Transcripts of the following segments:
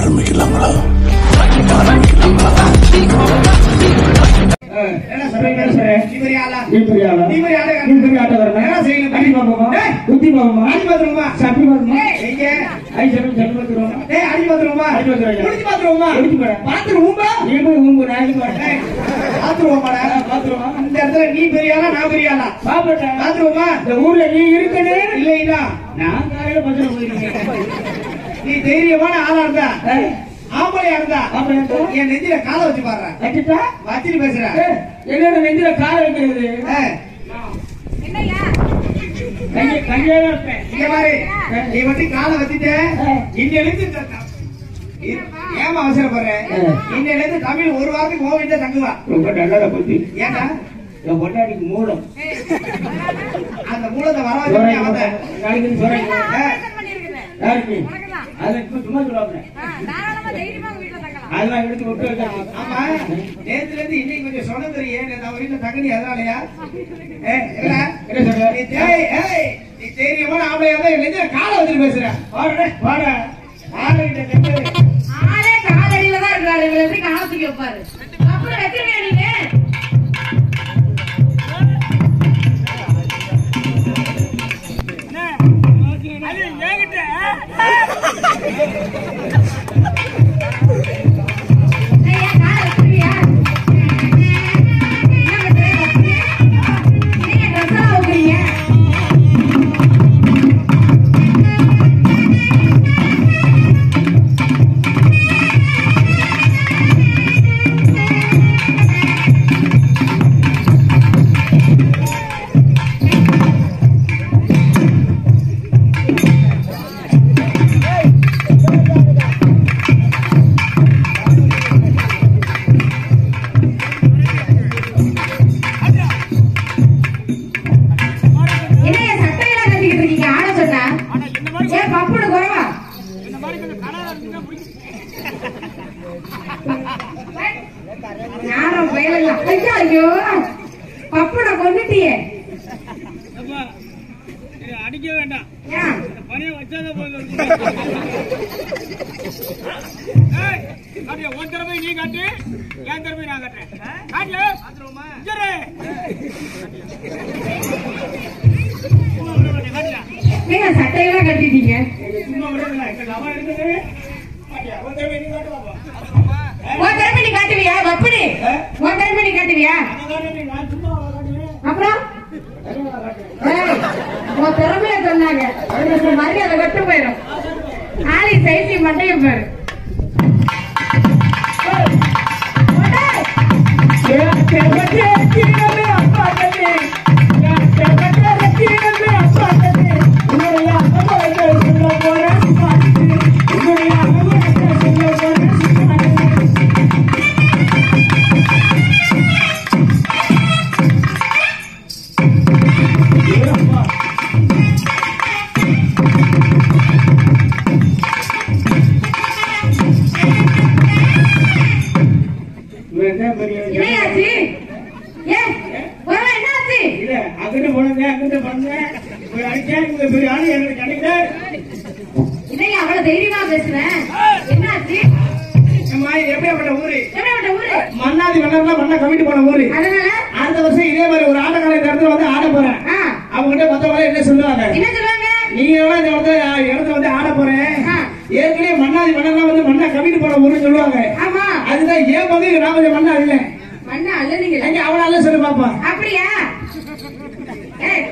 ஆரம்பிக்கலாங்களா ஆரம்பிக்கலாங்களா என்ன சொல்றீங்க? நீ பெரிய ஆளா? நீ பெரிய ஆளா? நீ பெரிய ஆளா? நீ பெரிய ஆட்டக்காரனா? என்ன செய்யணும்? அடி பாப்போமா? டேய், குத்தி பாப்போமா? அடி பாத்துருவோமா? சப்பி பாப்போமா? எங்க? ஐ செவன் செவன் பாத்துருவோமா? டேய், அடி பாத்துருவோமா? அடி பாத்துருவோம். குடிச்சு பாத்துருவோமா? குடிச்சு பாரு. பாத்துருவோமா? நீ போய் உங்க நாய்க்கு பாரு. டேய், பாத்துருவோமாடா? பாத்துருவோமா? இந்த இடத்துல நீ பெரிய ஆளா, நான் பெரிய ஆளா? பாப்பட்டா. பாத்துருவோமா? இந்த ஊர்ல நீ இருக்கனே இல்லைன்னா, நான் காலையில பஸ்ல போயிருக்கேன் நீ தைரியமான ஆளா இருந்தா, ஏய், ஆம்பளையா இருந்தா, ஆம்பளையா இருந்தா? என் நெஞ்சில காலை வச்சு பாடுற. வச்சுட்டா? வச்சுட்டு பேசுற. ஏய், என்னோட நெஞ்சில காலை வைக்கிறது ஏய், கையை கையே தான் இருப்பேன் இங்க பாரு, நீ மட்டும் காலை வச்சுட்ட, இன்னையில இருந்து இந்த த- இ- ஏம்மா அவசரப்படுற? இன்னையில இருந்து தமிழ் ஒரு வாரத்துக்கு உன் வீட்டுல தங்குவா ரொம்ப நல்லதா போச்சு ஏன்டா என் பொண்டாட்டிக்கு மூலம் அந்த மூலத்தை வர வச்சு அவன் நாளைக்கு சொல்றேன் ஏய், யாருக்கு அதை இப்ப சும்மா சொல்லுவாங்க தாராளமா தைரியமா உங்க வீட்டுல தங்கலாம் அதெல்லாம் எடுத்து விட்டு வச்சாங்க ஆமா நேத்துல இருந்து இன்னைக்கு கொஞ்சம் சொன்னது ஏன் நம்ம வீட்டுல தகுதி அதனாலயா ஏய், இல்ல? என்ன சொல்ற? நீ தே- ஏய், நீ தைரியமான ஆம்பளையா இருந்தா என் நெஞ்சில காலை வச்சுட்டு பேசுற வாடா வாடா ஆளுகிட்ட நின்று ஆளே காலடியில தான் இருக்காரு இவரை எப்படி காலத்துக்கு வைப்பாரு அப்புறம் வைக்கிறீங்க நீங்க ஐயா, காலை வச்சிருவியா? என்ன பண்ற? நீங்க dress எல்லாம் வைக்கிறீங்க? என்னய்யா சட்டையெல்லாம் கட்டிக்கிட்டு இருக்கீங்க? ஆட சொன்னா? ஏன் பப்புனு குறைவா? நானும் பயலுங்க. ஐயோ, ஐயோ. பப்புனை கொன்னுட்டியே. அடிக்க வேண்டாம் ஏன்? பணியை வச்சாத போதும் உன் திறமை நீ காட்டு என் திறமை நான் காட்டுறேன் காட்டு இரு. ஏங்க சட்டையெல்லாம் கட்டிட்டீங்க சும்மா விடுறதில்ல. இங்க லவா இருக்குது. காட்டியா? உன் திறமை நீ காட்டு பாப்போம். உன் திறமை நீ காட்டுவியா வப்புனு உன் திறமை நீ காட்டுவியா நான் காட்டுறேன். நான் சும்மா காட்டுவேன். அப்புறம் ஏய், உன் திறமைய சொன்னாங்க அதுக்கு மரியாதை கட்டு போயிடும் ஆளி சைசி மண்டையும் பாரு என்னையாச்சு ஏன் உறவு என்னாச்சு இல்ல அங்கிட்டு போனங்க அங்கிட்டு பண்ண போய் அடிச்சா இங்க பெரிய ஆளு எனக்கு கிடைக்கல என்னையா அவ்வளவு தைரியமா பேசுறேன் என்னாச்சு அம்மா, இது எப்படியாப்பட்ட ஊரு எப்படிப்பட்ட ஊரு மன்னாதி மன்னர்லாம் மண்ணை கமிட்டு போன ஊரு அதனால அடுத்த வருஷம் இதே மாதிரி ஒரு ஆட்டக்கால இந்த இடத்துல வந்து ஆட போறேன் ஆ, அவங்க கிட்ட மத்தவங்க என்ன சொல்லுவாங்க என்ன சொல்லுவாங்க நீங்க எல்லாம் இந்த இடத்துல இடத்துல வந்து ஆட போறேன் ஆ. ஏற்கனவே மன்னாதி மன்னர்லாம் வந்து மண்ணை கமிட்டு போன ஊருன்னு சொல்லுவாங்க ஆமா அதுதான் ஏன் பங்கு நான் கொஞ்சம் மண்ணா இல்ல மண்ணா அல்லதுங்களா எங்க அவளால சொல்லு பாப்பா அப்படியா ஏய்,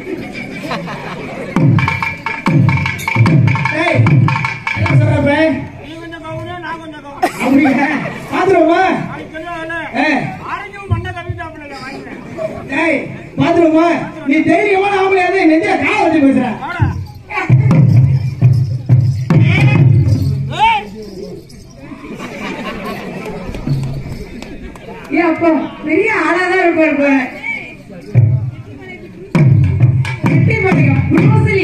ஏய் என்ன சொல்றப்ப நீ கொஞ்சம் கவுனு நான் கொஞ்சம் கவுனு அப்படியா பாத்துருவோமா நாளைக்கு சொல்லுவாங்கல்ல ஏய் ஆரோக்கியம் மண்ணை கவிட்டாப்புல வாங்கிக்கிறேன் ஏய் பாத்துருவோமா நீ தைரியமான ஆம்பளையா இருந்தா நெஞ்சில காய வச்சு பேசுற வாடா ஏன் அப்பா பெரிய ஆளாதான் இருப்பாரு போல எப்படி பாருங்க ப்ரூஸ்லி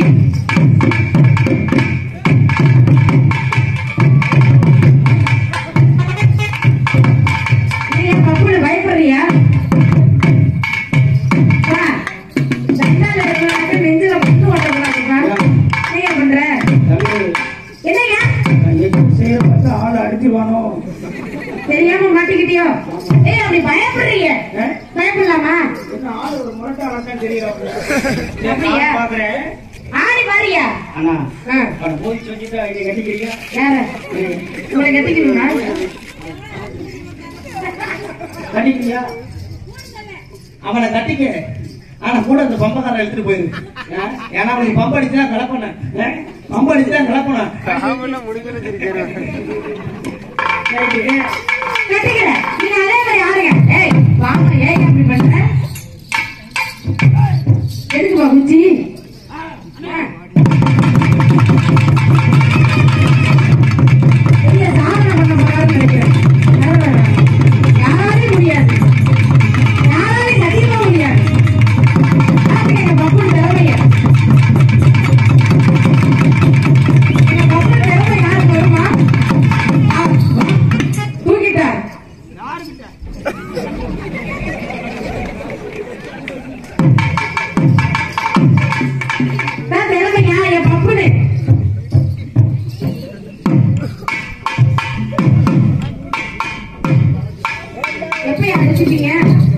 நீ ஏன் பப்புனு பயப்படுறியா பா, தண்டால இருக்கிறவங்க நெஞ்சில முத்து ஓட்டக்கூடாதுப்பா. நீ என்ன பண்ற? என்னய்யா? அடிச்சிருவானோ தெரியாம மாட்டிக்கிட்டியோ ஏய் அப்படி பயப்படுறீங்க ஆ? பயப்படலாமா என்ன ஆளு ஒரு முரட்டா வந்தான் தெரியல அப்படியா? பாக்குறேன் ஆடி பாரியா அண்ணா ஆ, அவனை போய் சொல்லிட்டு இதை கட்டிக்கிறீங்க யார உங்களை கட்டிக்கணுமா கட்டிக்கிறியா அவனை கட்டிக்க ஆனா கூட அந்த பம்பக்காரன் எடுத்துட்டு போயிரு ஏன்? ஏன்னா அவனுக்கு பம்பு அடிச்சுனா கலப்பன பம்பு அடிச்சுனா கலப்பன ரைட்டு. கட்டிக்கிறேன் நீங்க அதே மாதிரி ஆடுங்க ஏய் வாங்க ஏன் அப்படி பண்ற எதுக்குமா குச்சி ஆ. பெரிய சாதனை பண்ண போறாருன்னு நினைக்கிறேன் பரவாயில்ல. யாராலையும் முடியாது யாராலையும் சத்தியமா முடியாது பாருங்க எங்க பப்புன் திறமைய எங்க பப்புன் திறமை யாருக்கு வருமா ஆ, தூக்கிட்டார் தான் திறமையா என் பப்புனு எப்ப அடிச்சிட்டீங்க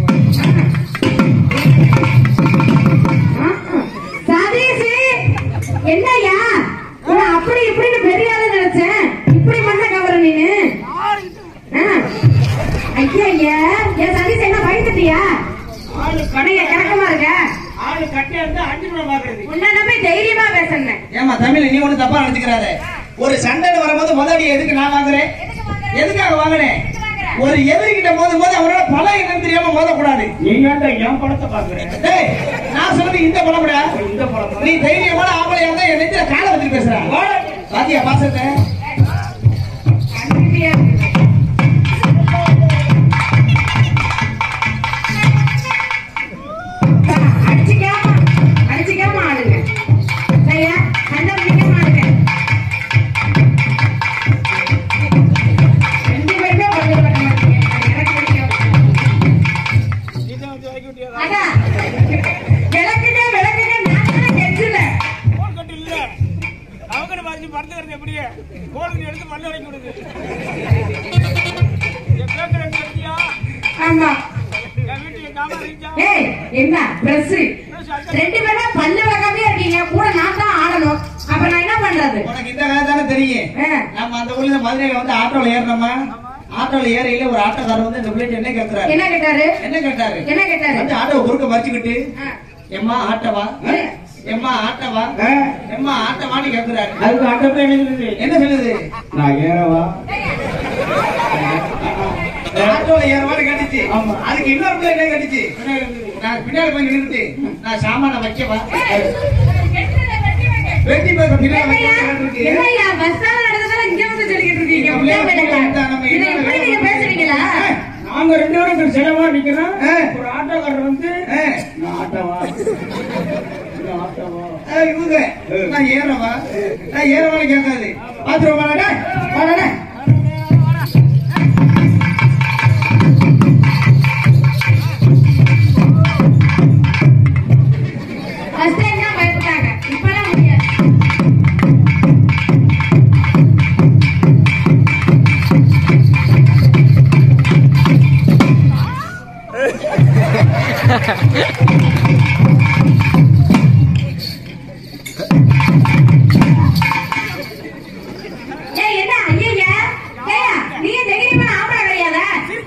சதீஷ் என்னய்யா உன்னை அப்படி இப்படின்னு பெரிய ஆளு நினைச்சேன் இப்படி மண்ண கவர நீனு ஆ. ஐயா ஐயா என் சதீஷ் என்ன பயந்துட்டியா ஆளு கடையை கிடக்கமா இருக்க ஆளு கட்டியா இருந்தா அஞ்சு ரூபா பாக்குறது உன்னை நம்பி தைரியமா பேசுனேன் ஏமா தமிழ் நீ ஒண்ணு தப்பா நினைச்சுக்கிறாத ஒரு சண்டைன்னு வரும்போது முதலடி எதுக்கு நான் வாங்குறேன் எதுக்காக வாங்கினேன் ஒரு எதிர்கிட்ட மோதும் போது அவனோட பல என்னன்னு தெரியாம மோதக்கூடாது நீங்க ஏன்டா என் படத்தை பாக்குறேன் டேய் நான் சொல்றது இந்த பழமுடா இந்த படம் நீ தைரியமான ஆம்பளையா இருந்தா என் நெஞ்சில காலை வச்சுட்டு பேசுற பாத்தியா பாசத்தை கண்டிப்பா அடிச்சுக்காம அடிச்சுக்காம ஆடுங்க சரியா சண்டை பிடிக்காம ஆடுங்க ரெண்டு பேருமே பதில் பண்ண மாட்டீங்க அது எனக்கு பிடிக்கும் அதான் விளக்குங்க விளக்குங்க நான் தான் கெஞ்சல போன் கட்டு இல்ல அவங்க மாதிரி படுத்துக்கிறது எப்படி போன் எடுத்து மண்ணு அடைக்க விடுது என் பேக்கர் எங்க இருக்கியா ஆமா என் வீட்டுக்கு என் காமா இருக்கியா ஏய் என்ன பிரஸ் ரெண்டு பேரும் பல்லு வகாமே இருக்கீங்க கூட நான் தான் ஆடணும் அப்ப நான் என்ன பண்றது உனக்கு இந்த வேலை தானே தெரியும் ஆ. நம்ம அந்த ஊர்ல மதுரையில வந்து ஆட்டோல ஏறினோமா ஆட்டோல ஏறையில ஒரு ஆட்டோக்காரர் வந்து இந்த பிள்ளைட்டு என்ன கேட்கிறாரு என்ன கேட்டாரு என்ன கேட்டாரு என்ன கேட்டாரு வந்து ஆட்டோ குறுக்க மறைச்சுக்கிட்டு ஆ. எம்மா ஆட்டவா எம்மா ஆட்டவா எம்மா ஆட்டவான்னு கேட்கிறாரு அதுக்கு அட்டப்பை எனக்கு என்ன சொல்லுது நான் ஏறவா ஆட்டோல ஏறவான்னு கேட்டுச்சு ஆமா. அதுக்கு இன்னொரு பிள்ளை என்ன கேட்டுச்சு நான் பின்னாடி போய் நின்றுட்டு நான் சாமான வைக்கவா வெட்டி போய் பின்னாடி என்னய்யா? வைக்க என்னய்யா, bus stand நடந்ததெல்லாம் இங்க வந்து சொல்லிக்கிட்டு இருக்கீங்க? உண்மையா வேலையா? இதை இப்படி நீங்க பேசுறீங்களா? நாங்க ரெண்டு பேரும் இங்க செலவா நிக்கிறோம் ஆ. ஒரு ஆட்டோக்காரர் வந்து ஆ. நான் ஆட்டவா நான் ஆட்டவா ஆ, இவங்க நான் ஏறவா நான் ஏறவான்னு கேட்காது பாத்துருவாடா வாடா Bus stand தான் பயப்பட்டாங்க. இப்பெல்லாம் முடியாது. ஏய், என்ன ஐயையா? ஏய்யா, நீங்க தைரியமான ஆம்பளை கிடையாதா?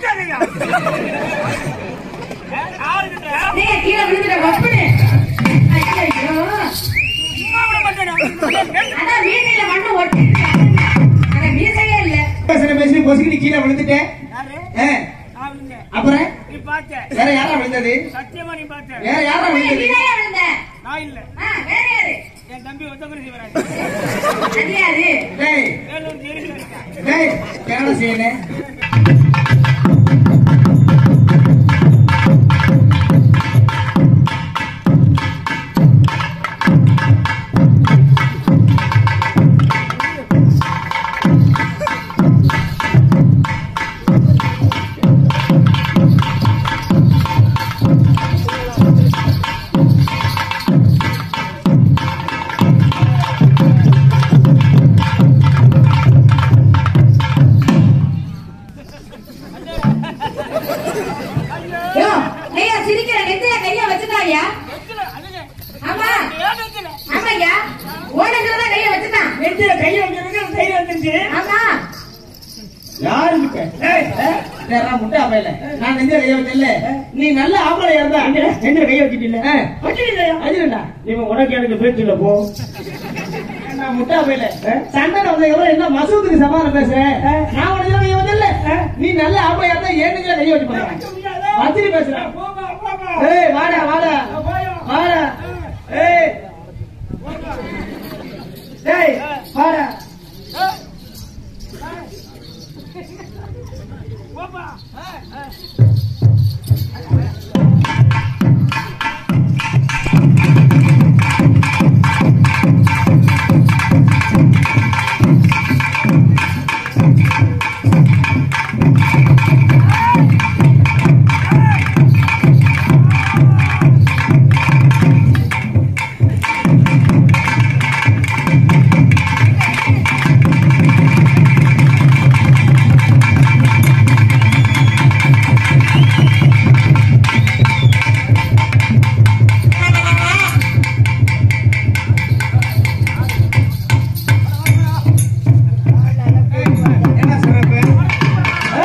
நீங்க கீழே விழுந்துட்ட வப்புன்னு. ஐயையோ. அதான் மீசையில மண்ணு ஒட்டிருக்கு. அட மீசையே இல்ல. பேசுற பேசி பொசுக்கிட்டு கீழே விழுந்துட்டேன் ஆ, அப்புறம் நீ பார்த்த வேற யாரா விழுந்தது சத்தியமா நீ பார்த்த வேற யாரா ஏய், விழுந்தது நீதாயா விழுந்த? நான் இல்ல ஆ, வேற யாரு? என் தம்பி ஒத்தகுருசி வராங்க அது யாரு? டேய் வேலூர் ஜெயிலில் இருக்கேன் டேய் என்ன செய்யணும் ஆமா யாருக்கிட்ட ஏய், ஏய், டேய், நான் முட்டை அப்பையில நான் நெஞ்ச கைய வச்சல நீ நல்ல ஆம்பளை இருந்தா எங்க கைய வச்சிட்டில்ல ஆ, வச்சிட்டில்லையா அஜிரண்டா இவன் உனக்கு எனக்கு பேச்சு இல்ல போ நான் முட்டா போயில சண்டை வந்த எவ்வளவு என்ன மசூத்துக்கு சமாதானம் பேசுறேன் நான் உனக்கு கைய வச்சல நீ நல்ல ஆம்பளையா இருந்தா ஏன் நெஞ்சில கைய வச்சு போறேன் வச்சிரி பேசுறேன் போப்பா, போப்பா. ஏய் வாடா வாடா போயா. வாடா ஏய் டேய் வாடா போப்பா. என்ன சிறப்பு ஆ?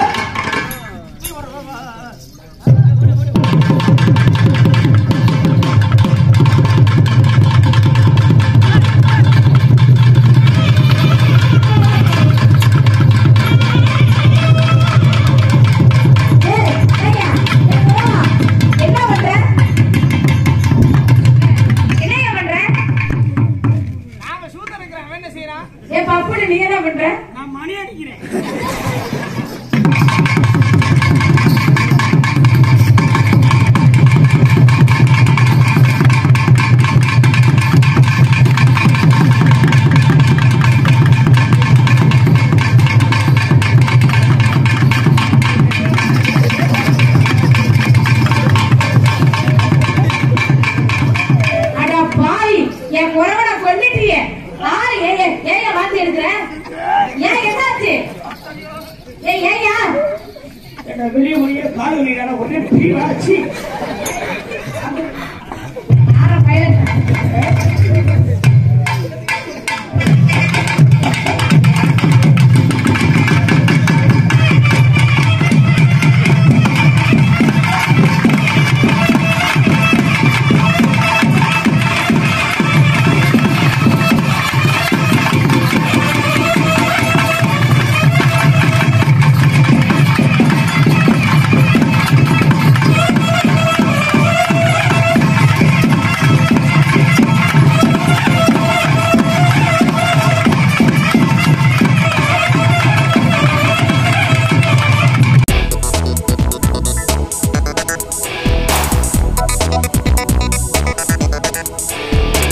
ஏய், ஏய்யா, ஏய், போடா. என்ன பண்ற என்னய்யா பண்ற நாங்க சூத்த இருக்கிறேன் அவன் என்ன செய்யறான் ஏன் பப்புனு நீ என்ன பண்ற நான் மணி அடிக்கிறேன் அட பாய் என் குறவனை கொண்டுட்டியே ஆறு ஏன் ஏன் வாந்தி எடுக்கிற ஏன் என்னாச்சு ஏய் ஏய்யா என்ன வெளியே வெளியே காடு வெளியே ஒரே பீவாச்சு